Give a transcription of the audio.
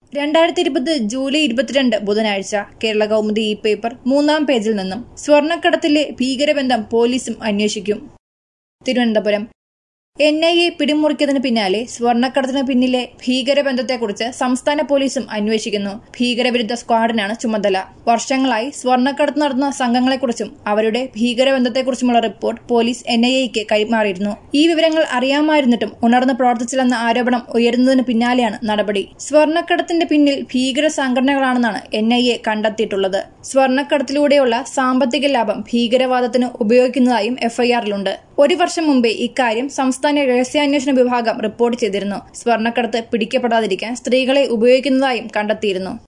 രണ്ടായിരത്തി ഇരുപത് ജൂലൈ ഇരുപത്തിരണ്ട് ബുധനാഴ്ച കേരള കൗമുദി ഇ പേപ്പർ മൂന്നാം പേജിൽ നിന്നും സ്വർണ്ണക്കടത്തിലെ ഭീകരബന്ധം പോലീസും അന്വേഷിക്കും തിരുവനന്തപുരം എൻ ഐ എ പിടിമുറിക്കതിന് പിന്നാലെ സ്വർണ്ണക്കടത്തിന് പിന്നിലെ ഭീകരബന്ധത്തെക്കുറിച്ച് സംസ്ഥാന പോലീസും അന്വേഷിക്കുന്നു ഭീകരവിരുദ്ധ സ്ക്വാഡിനാണ് ചുമതല വർഷങ്ങളായി സ്വർണ്ണക്കടത്ത് നടത്തുന്ന സംഘങ്ങളെക്കുറിച്ചും അവരുടെ ഭീകരബന്ധത്തെക്കുറിച്ചുമുള്ള റിപ്പോർട്ട് പോലീസ് എൻ ഐ എക്ക് കൈമാറിയിരുന്നു ഈ വിവരങ്ങൾ അറിയാമായിരുന്നിട്ടും ഉണർന്ന് പ്രവർത്തിച്ചില്ലെന്ന ആരോപണം ഉയരുന്നതിന് പിന്നാലെയാണ് നടപടി സ്വർണ്ണക്കടത്തിന്റെ പിന്നിൽ ഭീകര സംഘടനകളാണെന്നാണ് എൻ ഐ എ കണ്ടെത്തിയിട്ടുള്ളത് സ്വർണ്ണക്കടത്തിലൂടെയുള്ള സാമ്പത്തിക ലാഭം ഭീകരവാദത്തിന് ഉപയോഗിക്കുന്നതായും എഫ്ഐആറിലുണ്ട് ഒരു വർഷം മുമ്പേ ഇക്കാര്യം സംസ്ഥാന രഹസ്യാന്വേഷണ വിഭാഗം റിപ്പോർട്ട് ചെയ്തിരുന്നു സ്വർണ്ണക്കടത്ത് പിടിക്കപ്പെടാതിരിക്കാൻ സ്ത്രീകളെ ഉപയോഗിക്കുന്നതായും കണ്ടെത്തിയിരുന്നു